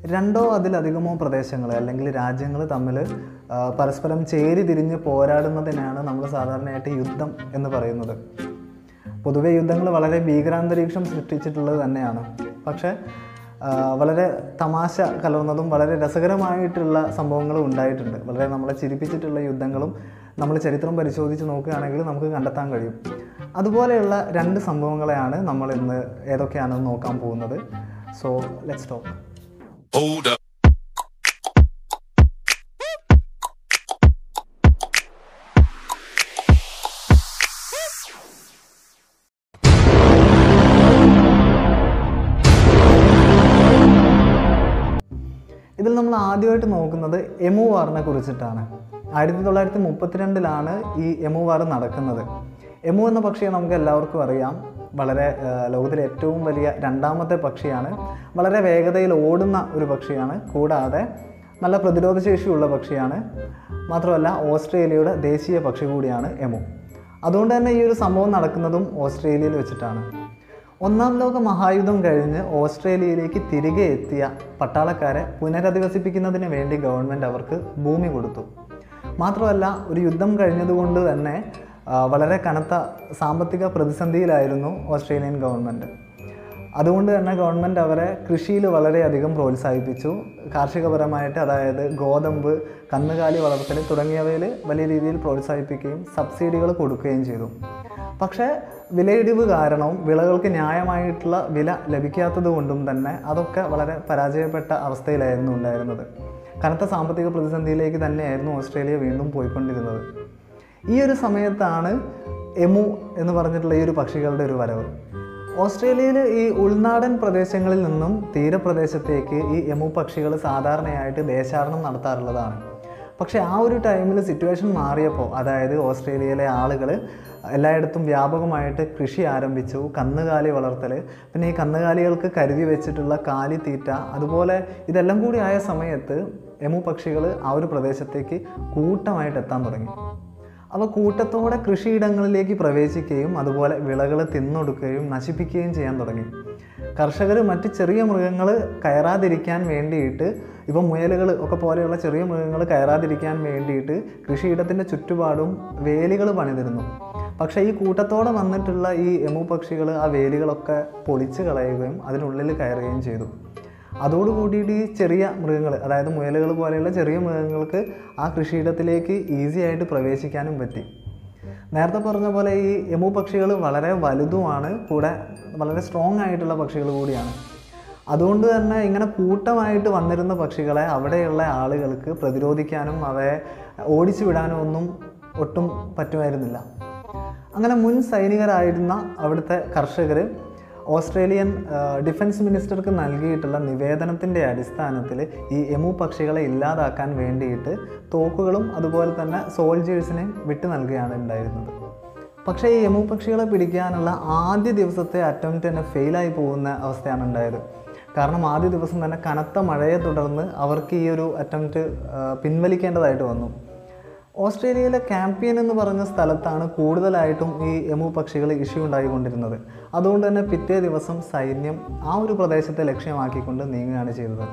രണ്ടോ അതിലധികമോ പ്രദേശങ്ങൾ അല്ലെങ്കിൽ രാജ്യങ്ങൾ തമ്മിൽ ആ, പരസ്പരം ചേരി തിരിഞ്ഞ് പോരാടുന്നതിനാണ് നമ്മൾ സാധാരണയായിട്ട് യുദ്ധം എന്ന് പറയുന്നത് പൊതുവെ യുദ്ധങ്ങൾ വളരെ ഭീകരാന്തരീക്ഷം സൃഷ്ടിച്ചിട്ടുള്ളത് തന്നെയാണ് പക്ഷേ ആ, വളരെ തമാശ കലർന്നതും വളരെ രസകരമായിട്ടുള്ള സംഭവങ്ങളും ഉണ്ടായിട്ടുണ്ട് വളരെ നമ്മളെ ചിരിപ്പിച്ചിട്ടുള്ള യുദ്ധങ്ങളും നമ്മൾ ചരിത്രം പരിശോധിച്ച് നോക്കുകയാണെങ്കിൽ നമുക്ക് കണ്ടെത്താൻ കഴിയും അതുപോലെയുള്ള രണ്ട് സംഭവങ്ങളെയാണ് നമ്മൾ ഇന്ന് ഏതൊക്കെയാണെന്ന് നോക്കാൻ പോകുന്നത് so let's talk Hold up. ഇതിൽ നമ്മൾ ആദ്യമായിട്ട് നോക്കുന്നത് എമു വാറിനെ കുറിച്ചിട്ടാണ് ആയിരത്തി തൊള്ളായിരത്തി മുപ്പത്തിരണ്ടിലാണ് ഈ എമു വാർ നടക്കുന്നത് എമു എന്ന പക്ഷിയെ നമുക്ക് എല്ലാവർക്കും അറിയാം വളരെ ആ, ലോകത്തിലെ ഏറ്റവും വലിയ രണ്ടാമത്തെ പക്ഷിയാണ് വളരെ വേഗതയിൽ ഓടുന്ന ഒരു പക്ഷിയാണ് കൂടാതെ നല്ല പ്രതിരോധ ശേഷിയുള്ള പക്ഷിയാണ് മാത്രമല്ല ഓസ്ട്രേലിയയുടെ ദേശീയ പക്ഷി കൂടിയാണ് എമു അതുകൊണ്ട് തന്നെ ഈ ഒരു സംഭവം നടക്കുന്നതും ഓസ്ട്രേലിയയിൽ വെച്ചിട്ടാണ് ഒന്നാം ലോക മഹായുദ്ധം കഴിഞ്ഞ് ഓസ്ട്രേലിയയിലേക്ക് തിരികെ എത്തിയ പട്ടാളക്കാരെ പുനരധിവസിപ്പിക്കുന്നതിന് വേണ്ടി ഗവൺമെൻറ് അവർക്ക് ഭൂമി കൊടുത്തു മാത്രമല്ല ഒരു യുദ്ധം കഴിഞ്ഞതുകൊണ്ട് തന്നെ ആ, വളരെ കനത്ത സാമ്പത്തിക പ്രതിസന്ധിയിലായിരുന്നു ഓസ്ട്രേലിയൻ ഗവൺമെൻറ് അതുകൊണ്ട് തന്നെ ഗവൺമെൻറ് അവരെ കൃഷിയിൽ വളരെയധികം പ്രോത്സാഹിപ്പിച്ചു കാർഷികപരമായിട്ട് അതായത് ഗോതമ്പ് കന്നുകാലി വളർത്തൽ തുടങ്ങിയവയിൽ വലിയ രീതിയിൽ പ്രോത്സാഹിപ്പിക്കുകയും സബ്സിഡികൾ കൊടുക്കുകയും ചെയ്തു പക്ഷേ വിലയിടിവ് കാരണവും വിളകൾക്ക് ന്യായമായിട്ടുള്ള വില ലഭിക്കാത്തത് കൊണ്ടും തന്നെ അതൊക്കെ വളരെ പരാജയപ്പെട്ട അവസ്ഥയിലായിരുന്നു ഉണ്ടായിരുന്നത് കനത്ത സാമ്പത്തിക പ്രതിസന്ധിയിലേക്ക് തന്നെയായിരുന്നു ഓസ്ട്രേലിയ വീണ്ടും പോയിക്കൊണ്ടിരുന്നത് ഈ ഒരു സമയത്താണ് എമു എന്ന് പറഞ്ഞിട്ടുള്ള ഈ ഒരു പക്ഷികളുടെ ഒരു വരവ് ഓസ്ട്രേലിയയിൽ ഈ ഉൾനാടൻ പ്രദേശങ്ങളിൽ നിന്നും തീരപ്രദേശത്തേക്ക് ഈ എമു പക്ഷികൾ സാധാരണയായിട്ട് ദേശാടനം നടത്താറുള്ളതാണ് പക്ഷേ ആ ഒരു ടൈമിൽ സിറ്റുവേഷൻ മാറിയപ്പോൾ അതായത് ഓസ്ട്രേലിയയിലെ ആളുകൾ എല്ലായിടത്തും വ്യാപകമായിട്ട് കൃഷി ആരംഭിച്ചു കന്നുകാലി വളർത്തൽ പിന്നെ ഈ കന്നുകാലികൾക്ക് കരുതി വെച്ചിട്ടുള്ള കാലിത്തീറ്റ അതുപോലെ ഇതെല്ലാം കൂടി ആയ സമയത്ത് എമു പക്ഷികൾ ആ ഒരു പ്രദേശത്തേക്ക് കൂട്ടമായിട്ട് എത്താൻ തുടങ്ങി അവ കൂട്ടത്തോടെ കൃഷിയിടങ്ങളിലേക്ക് പ്രവേശിക്കുകയും അതുപോലെ വിളകൾ തിന്നൊടുക്കുകയും നശിപ്പിക്കുകയും ചെയ്യാൻ തുടങ്ങി കർഷകർ മറ്റ് ചെറിയ മൃഗങ്ങൾ കയറാതിരിക്കാൻ വേണ്ടിയിട്ട് ഇപ്പം മുയലുകൾ ഒക്കെ പോലെയുള്ള ചെറിയ മൃഗങ്ങൾ കയറാതിരിക്കാൻ വേണ്ടിയിട്ട് കൃഷിയിടത്തിൻ്റെ ചുറ്റുപാടും വേലികൾ പണിതിരുന്നു പക്ഷേ ഈ കൂട്ടത്തോടെ വന്നിട്ടുള്ള ഈ എമു പക്ഷികൾ ആ വേലികളൊക്കെ പൊളിച്ച് കളയുകയും അതിനുള്ളിൽ കയറുകയും ചെയ്തു അതോടുകൂടിയിട്ട് ഈ ചെറിയ മൃഗങ്ങൾ അതായത് മുയലുകൾ പോലെയുള്ള ചെറിയ മൃഗങ്ങൾക്ക് ആ കൃഷിയിടത്തിലേക്ക് ഈസി ആയിട്ട് പ്രവേശിക്കാനും പറ്റി നേരത്തെ പറഞ്ഞ പോലെ ഈ എമു പക്ഷികൾ വളരെ വലുതുമാണ് കൂടെ വളരെ സ്ട്രോങ് ആയിട്ടുള്ള പക്ഷികൾ കൂടിയാണ് അതുകൊണ്ട് തന്നെ ഇങ്ങനെ കൂട്ടമായിട്ട് വന്നിരുന്ന പക്ഷികളെ അവിടെയുള്ള ആളുകൾക്ക് പ്രതിരോധിക്കാനും അവയെ ഓടിച്ചു വിടാനും ഒന്നും ഒട്ടും പറ്റുമായിരുന്നില്ല അങ്ങനെ മുൻ സൈനികരായിരുന്ന അവിടുത്തെ കർഷകർ ഓസ്ട്രേലിയൻ ആ, ഡിഫൻസ് മിനിസ്റ്റർക്ക് നൽകിയിട്ടുള്ള നിവേദനത്തിൻ്റെ അടിസ്ഥാനത്തിൽ ഈ എമു പക്ഷികളെ ഇല്ലാതാക്കാൻ വേണ്ടിയിട്ട് തോക്കുകളും അതുപോലെ തന്നെ സോൾജേഴ്സിനെ വിട്ടു നൽകുകയാണ് ഉണ്ടായിരുന്നത് പക്ഷേ ഈ എമു പക്ഷികളെ പിടിക്കാനുള്ള ആദ്യ ദിവസത്തെ അറ്റംപ്റ്റ് തന്നെ ഫെയിലായി പോകുന്ന അവസ്ഥയാണ് ഉണ്ടായത് കാരണം ആദ്യ ദിവസം തന്നെ കനത്ത മഴയെ തുടർന്ന് അവർക്ക് ഈ ഒരു അറ്റംപ്റ്റ് പിൻവലിക്കേണ്ടതായിട്ട് വന്നു ഓസ്ട്രേലിയയിലെ ക്യാമ്പിയൻ എന്ന് പറഞ്ഞ സ്ഥലത്താണ് കൂടുതലായിട്ടും ഈ എമു പക്ഷികൾ ഇഷ്യൂ ഉണ്ടായിക്കൊണ്ടിരുന്നത് അതുകൊണ്ട് തന്നെ പിറ്റേ ദിവസം സൈന്യം ആ ഒരു പ്രദേശത്തെ ലക്ഷ്യമാക്കിക്കൊണ്ട് നീങ്ങുകയാണ് ചെയ്തത്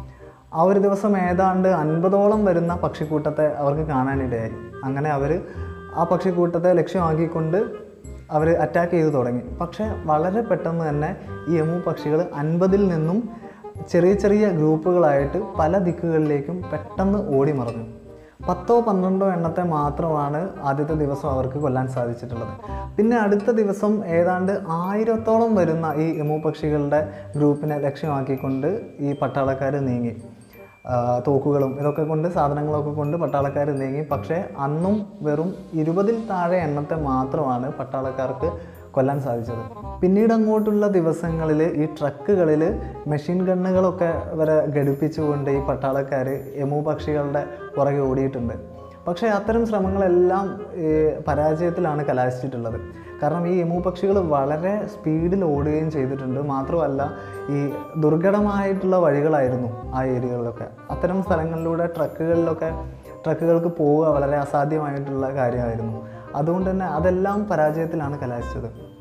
ആ ഒരു ദിവസം ഏതാണ്ട് അൻപതോളം വരുന്ന പക്ഷിക്കൂട്ടത്തെ അവർക്ക് കാണാനിടയായി അങ്ങനെ അവർ ആ പക്ഷിക്കൂട്ടത്തെ ലക്ഷ്യമാക്കിക്കൊണ്ട് അവർ അറ്റാക്ക് ചെയ്തു തുടങ്ങി പക്ഷേ വളരെ പെട്ടെന്ന് തന്നെ ഈ എമു പക്ഷികൾ അൻപതിൽ നിന്നും ചെറിയ ചെറിയ ഗ്രൂപ്പുകളായിട്ട് പല ദിക്കുകളിലേക്കും പെട്ടെന്ന് ഓടി മറഞ്ഞു പത്തോ പന്ത്രണ്ടോ എണ്ണത്തെ മാത്രമാണ് ആദ്യത്തെ ദിവസം അവർക്ക് കൊല്ലാൻ സാധിച്ചിട്ടുള്ളത് പിന്നെ അടുത്ത ദിവസം ഏതാണ്ട് ആയിരത്തോളം വരുന്ന ഈ എമു പക്ഷികളുടെ ഗ്രൂപ്പിനെ ലക്ഷ്യമാക്കിക്കൊണ്ട് ഈ പട്ടാളക്കാർ നീങ്ങി ആ, തോക്കുകളും ഇതൊക്കെ കൊണ്ട് സാധനങ്ങളൊക്കെ കൊണ്ട് പട്ടാളക്കാർ നീങ്ങി പക്ഷേ അന്നും വെറും ഇരുപതിൽ താഴെ എണ്ണത്തെ മാത്രമാണ് പട്ടാളക്കാർക്ക് കൊല്ലാൻ സാധിച്ചത് പിന്നീട് അങ്ങോട്ടുള്ള ദിവസങ്ങളിൽ ഈ ട്രക്കുകളിൽ മെഷീൻ ഗണ്ണുകളൊക്കെ വരെ ഘടിപ്പിച്ചുകൊണ്ട് ഈ പട്ടാളക്കാർ എമു പക്ഷികളുടെ പുറകെ ഓടിയിട്ടുണ്ട് പക്ഷേ അത്തരം ശ്രമങ്ങളെല്ലാം ഈ പരാജയത്തിലാണ് കലാശിച്ചിട്ടുള്ളത് കാരണം ഈ എമു പക്ഷികൾ വളരെ സ്പീഡിൽ ഓടുകയും ചെയ്തിട്ടുണ്ട് മാത്രമല്ല ഈ ദുർഘടമായിട്ടുള്ള വഴികളായിരുന്നു ആ ഏരിയകളിലൊക്കെ അത്തരം സ്ഥലങ്ങളിലൂടെ ട്രക്കുകളിലൊക്കെ ട്രക്കുകൾക്ക് പോവുക വളരെ അസാധ്യമായിട്ടുള്ള കാര്യമായിരുന്നു അതുകൊണ്ട് തന്നെ അതെല്ലാം പരാജയത്തിലാണ് കലാശിച്ചത്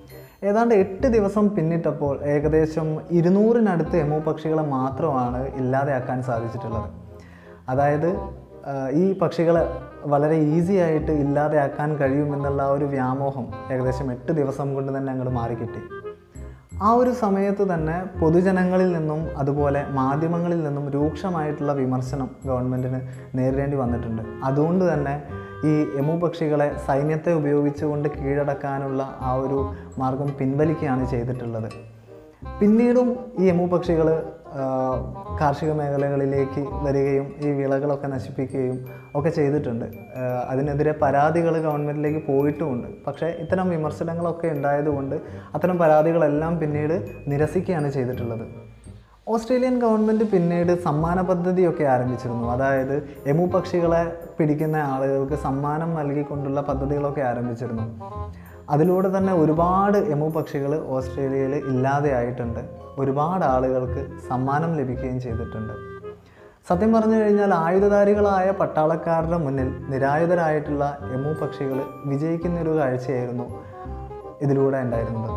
ഏതാണ്ട് എട്ട് ദിവസം പിന്നിട്ടപ്പോൾ ഏകദേശം ഇരുന്നൂറിനടുത്ത് എമു പക്ഷികളെ മാത്രമാണ് ഇല്ലാതെയാക്കാൻ സാധിച്ചിട്ടുള്ളത് അതായത് ആ, ഈ പക്ഷികളെ വളരെ ഈസി ആയിട്ട് ഇല്ലാതെയാക്കാൻ കഴിയുമെന്നുള്ള ആ ഒരു വ്യാമോഹം ഏകദേശം എട്ട് ദിവസം കൊണ്ട് തന്നെ അങ്ങോട്ട് മാറിക്കിട്ടി ആ ഒരു സമയത്ത് തന്നെ പൊതുജനങ്ങളിൽ നിന്നും അതുപോലെ മാധ്യമങ്ങളിൽ നിന്നും രൂക്ഷമായിട്ടുള്ള വിമർശനം ഗവൺമെൻറ്റിന് നേരിടേണ്ടി വന്നിട്ടുണ്ട് അതുകൊണ്ട് തന്നെ ഈ എമു പക്ഷികളെ സൈന്യത്തെ ഉപയോഗിച്ചുകൊണ്ട് കീഴടക്കാനുള്ള ആ ഒരു മാർഗം പിൻവലിക്കുകയാണ് ചെയ്തിട്ടുള്ളത് പിന്നീടും ഈ എമു പക്ഷികൾ കാർഷിക മേഖലകളിലേക്ക് വരികയും ഈ വിളകളൊക്കെ നശിപ്പിക്കുകയും ഒക്കെ ചെയ്തിട്ടുണ്ട് ആ, അതിനെതിരെ പരാതികൾ ഗവൺമെൻറ്റിലേക്ക് പോയിട്ടുമുണ്ട് പക്ഷേ ഇത്തരം വിമർശനങ്ങളൊക്കെ ഉണ്ടായതുകൊണ്ട് അത്തരം പരാതികളെല്ലാം പിന്നീട് നിരസിക്കുകയാണ് ചെയ്തിട്ടുള്ളത് ഓസ്ട്രേലിയൻ ഗവൺമെൻറ് പിന്നീട് സമ്മാന പദ്ധതിയൊക്കെ ആരംഭിച്ചിരുന്നു അതായത് എമു പക്ഷികളെ പിടിക്കുന്ന ആളുകൾക്ക് സമ്മാനം നൽകിക്കൊണ്ടുള്ള പദ്ധതികളൊക്കെ ആരംഭിച്ചിരുന്നു അതിലൂടെ തന്നെ ഒരുപാട് എമു പക്ഷികൾ ഓസ്ട്രേലിയയിൽ ഇല്ലാതെയായിട്ടുണ്ട് ഒരുപാട് ആളുകൾക്ക് സമ്മാനം ലഭിക്കുകയും ചെയ്തിട്ടുണ്ട് സത്യം പറഞ്ഞു കഴിഞ്ഞാൽ ആയുധധാരികളായ പട്ടാളക്കാരുടെ മുന്നിൽ നിരായുധരായിട്ടുള്ള എമു പക്ഷികൾ വിജയിക്കുന്ന ഒരു കാഴ്ചയായിരുന്നു ഇതിലൂടെ ഉണ്ടായിരുന്നത്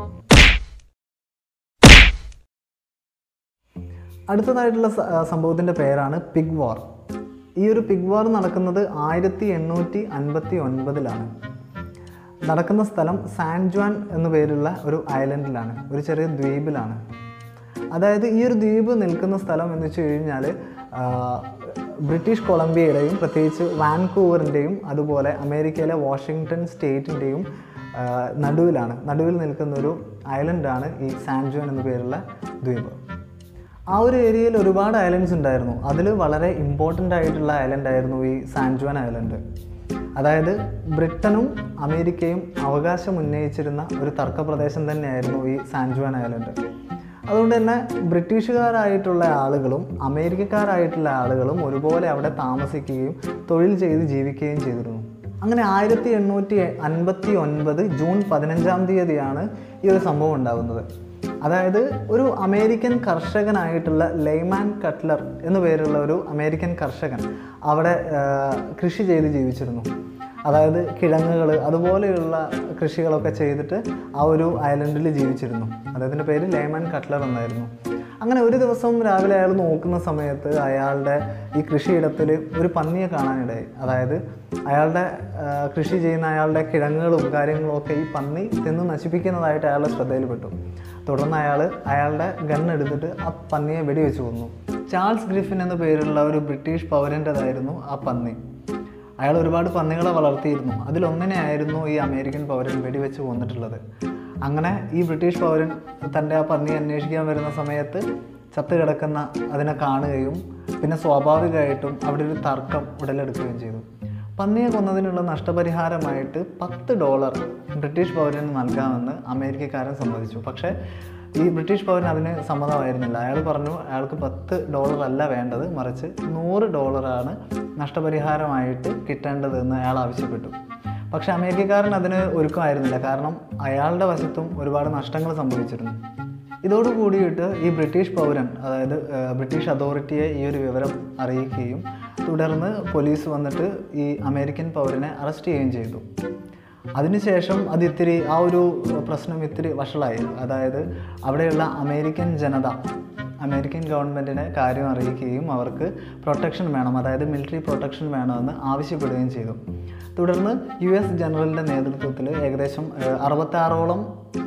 അടുത്തതായിട്ടുള്ള സ- ആ, സംഭവത്തിൻ്റെ പേരാണ് പിഗ് വാർ ഈ ഒരു പിഗ് വാർ നടക്കുന്നത് ആയിരത്തി എണ്ണൂറ്റി അൻപത്തി ഒൻപതിലാണ് നടക്കുന്ന സ്ഥലം സാൻ ജോൺ എന്നു പേരുള്ള ഒരു ഐലൻഡിലാണ് ഒരു ചെറിയ ദ്വീപിലാണ് അതായത് ഈ ഒരു ദ്വീപ് നിൽക്കുന്ന സ്ഥലം എന്ന് വെച്ച് കഴിഞ്ഞാൽ ആ, ബ്രിട്ടീഷ് കൊളംബിയയുടെയും പ്രത്യേകിച്ച് വാൻകൂവറിൻ്റെയും അതുപോലെ അമേരിക്കയിലെ വാഷിങ്ടൺ സ്റ്റേറ്റിൻ്റെയും ആ, നടുവിലാണ് നടുവിൽ നിൽക്കുന്ന ഒരു ഐലൻഡാണ് ഈ സാൻ ജോൺ എന്നു പേരുള്ള ദ്വീപ് ആ ഒരു ഏരിയയിൽ ഒരുപാട് ഐലൻഡ്സ് ഉണ്ടായിരുന്നു അതിൽ വളരെ ഇമ്പോർട്ടൻ്റ് ആയിട്ടുള്ള ഐലൻഡ് ആയിരുന്നു ഈ സാൻജുവൻ ഐലൻഡ് അതായത് ബ്രിട്ടനും അമേരിക്കയും അവകാശം ഉന്നയിച്ചിരുന്ന ഒരു തർക്ക പ്രദേശം തന്നെയായിരുന്നു ഈ സാൻജുവൻ ഐലൻഡ് അതുകൊണ്ട് തന്നെ ബ്രിട്ടീഷുകാരായിട്ടുള്ള ആളുകളും അമേരിക്കക്കാരായിട്ടുള്ള ആളുകളും ഒരുപോലെ അവിടെ താമസിക്കുകയും തൊഴിൽ ചെയ്ത് ജീവിക്കുകയും ചെയ്തിരുന്നു അങ്ങനെ ആയിരത്തി എണ്ണൂറ്റി അൻപത്തി ഒൻപത് ജൂൺ പതിനഞ്ചാം തീയതിയാണ് ഈ ഒരു സംഭവം ഉണ്ടാകുന്നത് അതായത് ഒരു അമേരിക്കൻ കർഷകനായിട്ടുള്ള ലെയ്മാൻ കട്ട്ലർ എന്നു പേരുള്ള ഒരു അമേരിക്കൻ കർഷകൻ അവിടെ ആ, കൃഷി ചെയ്ത് ജീവിച്ചിരുന്നു അതായത് കിഴങ്ങുകൾ അതുപോലെയുള്ള കൃഷികളൊക്കെ ചെയ്തിട്ട് ആ ഒരു ഐലൻഡിൽ ജീവിച്ചിരുന്നു അദ്ദേഹത്തിൻ്റെ പേര് ലേമാൻ കട്ട്ലർ എന്നായിരുന്നു അങ്ങനെ ഒരു ദിവസം രാവിലെ അയാൾ നോക്കുന്ന സമയത്ത് അയാളുടെ ഈ കൃഷിയിടത്തിൽ ഒരു പന്നിയെ കാണാനിടയായി അതായത് അയാളുടെ ആ, കൃഷി ചെയ്യുന്ന അയാളുടെ കിഴങ്ങുകളും കാര്യങ്ങളും ഒക്കെ ഈ പന്നി തിന്ന് നശിപ്പിക്കുന്നതായിട്ട് അയാളുടെ ശ്രദ്ധയിൽപ്പെട്ടു തുടർന്ന് അയാൾ അയാളുടെ ഗൺ എടുത്തിട്ട് ആ പന്നിയെ വെടിവെച്ച് കൊന്നു ചാൾസ് ഗ്രിഫിൻ എന്ന പേരുള്ള ഒരു ബ്രിട്ടീഷ് പൗരൻ്റെതായിരുന്നു ആ പന്നി അയാൾ ഒരുപാട് പന്നികളെ വളർത്തിയിരുന്നു അതിലൊന്നിനെ ആയിരുന്നു ഈ അമേരിക്കൻ പൗരൻ വെടിവെച്ച് കൊന്നിട്ടുള്ളത് അങ്ങനെ ഈ ബ്രിട്ടീഷ് പൗരൻ തൻ്റെ ആ പന്നി അന്വേഷിക്കാൻ വരുന്ന സമയത്ത് ചത്ത് കിടക്കുന്ന അതിനെ കാണുകയും പിന്നെ സ്വാഭാവികമായിട്ടും അവിടെ ഒരു തർക്കം ഉടലെടുക്കുകയും ചെയ്തു പന്നിയെ കൊന്നതിനുള്ള നഷ്ടപരിഹാരമായിട്ട് പത്ത് ഡോളർ ബ്രിട്ടീഷ് പൗരന് നൽകാമെന്ന് അമേരിക്കക്കാരൻ സമ്മതിച്ചു പക്ഷേ ഈ ബ്രിട്ടീഷ് പൗരൻ അതിന് സമ്മതമായിരുന്നില്ല അയാൾ പറഞ്ഞു അയാൾക്ക് പത്ത് ഡോളർ അല്ല വേണ്ടത് മറിച്ച് നൂറ് ഡോളറാണ് നഷ്ടപരിഹാരമായിട്ട് കിട്ടേണ്ടതെന്ന് അയാൾ ആവശ്യപ്പെട്ടു പക്ഷേ അമേരിക്കക്കാരൻ അതിന് ഒരുക്കമായിരുന്നില്ല കാരണം അയാളുടെ വശത്തും ഒരുപാട് നഷ്ടങ്ങൾ സംഭവിച്ചിരുന്നു ഇതോട് കൂടിയിട്ട് ഈ ബ്രിട്ടീഷ് പൗരൻ അതായത് ആ, ബ്രിട്ടീഷ് അതോറിറ്റിയെ ഈ ഒരു വിവരം അറിയിക്കുകയും തുടർന്ന് പോലീസ് വന്നിട്ട് ഈ അമേരിക്കൻ പൗരനെ അറസ്റ്റ് ചെയ്യുകയും ചെയ്തു അതിനുശേഷം അത് ഇത്തിരി ആ ഒരു പ്രശ്നം ഇത്തിരി വഷളായി അതായത് അവിടെയുള്ള അമേരിക്കൻ ജനത അമേരിക്കൻ ഗവൺമെൻറ്റിനെ കാര്യം അറിയിക്കുകയും അവർക്ക് പ്രൊട്ടക്ഷൻ വേണം അതായത് മിലിറ്ററി പ്രൊട്ടക്ഷൻ വേണമെന്ന് ആവശ്യപ്പെടുകയും ചെയ്തു തുടർന്ന് യു എസ് ജനറലിൻ്റെ നേതൃത്വത്തിൽ ഏകദേശം ഏഹ്, അറുപത്താറോളം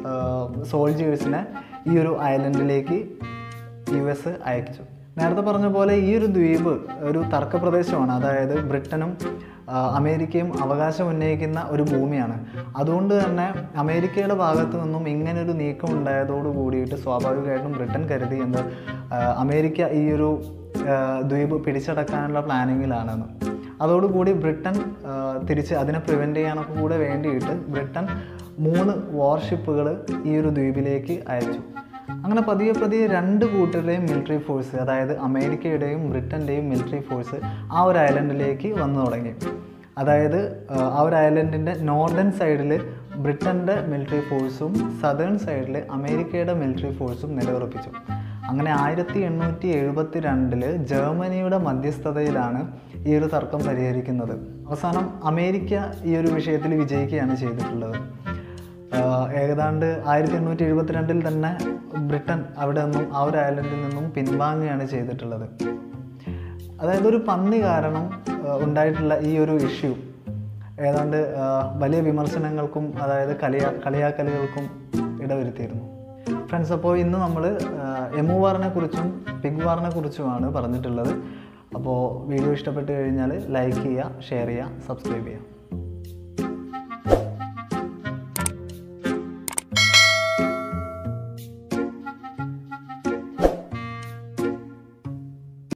സോൾജേഴ്സിനെ ഈ ഒരു ഐലൻഡിലേക്ക് യു എസ് അയച്ചു നേരത്തെ പറഞ്ഞ പോലെ ഈ ഒരു ദ്വീപ് ഒരു തർക്ക പ്രദേശമാണ് അതായത് ബ്രിട്ടനും ആ, അമേരിക്കയും അവകാശം ഉന്നയിക്കുന്ന ഒരു ഭൂമിയാണ് അതുകൊണ്ട് തന്നെ അമേരിക്കയുടെ ഭാഗത്തു നിന്നും ഇങ്ങനൊരു നീക്കം ഉണ്ടായതോട് കൂടിയിട്ട് സ്വാഭാവികമായിട്ടും ബ്രിട്ടൻ കരുതി എന്ത് ആ, അമേരിക്ക ഈ ഒരു ആ, ദ്വീപ് പിടിച്ചടക്കാനുള്ള പ്ലാനിങ്ങിലാണെന്ന് അതോടുകൂടി ബ്രിട്ടൻ ആ, തിരിച്ച് അതിനെ പ്രിവെൻറ്റ് ചെയ്യാനൊക്കെ കൂടെ വേണ്ടിയിട്ട് ബ്രിട്ടൻ മൂന്ന് വാർഷിപ്പുകൾ ഈ ഒരു ദ്വീപിലേക്ക് അയച്ചു അങ്ങനെ പതിയെ പതിയെ രണ്ട് കൂട്ടരുടെയും മിലിറ്ററി ഫോഴ്സ് അതായത് അമേരിക്കയുടെയും ബ്രിട്ടൻ്റെയും മിലിറ്ററി ഫോഴ്സ് ആ ഒരു ഐലൻഡിലേക്ക് വന്നു തുടങ്ങി അതായത് ആ, ആ ഒരു ഐലൻഡിൻ്റെ നോർത്തേൺ സൈഡിൽ ബ്രിട്ടൻ്റെ മിലിറ്ററി ഫോഴ്സും സദേൺ സൈഡിൽ അമേരിക്കയുടെ മിലിറ്ററി ഫോഴ്സും നിലയുറപ്പിച്ചു അങ്ങനെ ആയിരത്തി എണ്ണൂറ്റി എഴുപത്തി രണ്ടില് ജർമ്മനിയുടെ മധ്യസ്ഥതയിലാണ് ഈ ഒരു തർക്കം പരിഹരിക്കുന്നത് അവസാനം അമേരിക്ക ഈ ഒരു വിഷയത്തിൽ വിജയിക്കുകയാണ് ചെയ്തിട്ടുള്ളത് ആഹ് ഏതാണ്ട് ആയിരത്തി എണ്ണൂറ്റി എഴുപത്തിരണ്ടിൽ തന്നെ ബ്രിട്ടൻ അവിടെ നിന്നും ആ ഒരു ഐലൻഡിൽ നിന്നും പിൻവാങ്ങുകയാണ് ചെയ്തിട്ടുള്ളത് അതായത് ഒരു പന്നി കാരണം ആഹ് ഉണ്ടായിട്ടുള്ള ഈ ഒരു ഇഷ്യൂ ഏതാണ്ട് ആഹ് വലിയ വിമർശനങ്ങൾക്കും അതായത് കളിയാ കളിയാക്കലുകൾക്കും ഇടവരുത്തിയിരുന്നു ഫ്രണ്ട്സ് അപ്പോൾ ഇന്ന് നമ്മൾ എമു വാറിനെ കുറിച്ചും പിഗ് വാറിനെ കുറിച്ചുമാണ് പറഞ്ഞിട്ടുള്ളത് അപ്പോൾ വീഡിയോ ഇഷ്ടപ്പെട്ട് കഴിഞ്ഞാൽ ലൈക്ക് ചെയ്യുക ഷെയർ ചെയ്യുക സബ്സ്ക്രൈബ് ചെയ്യുക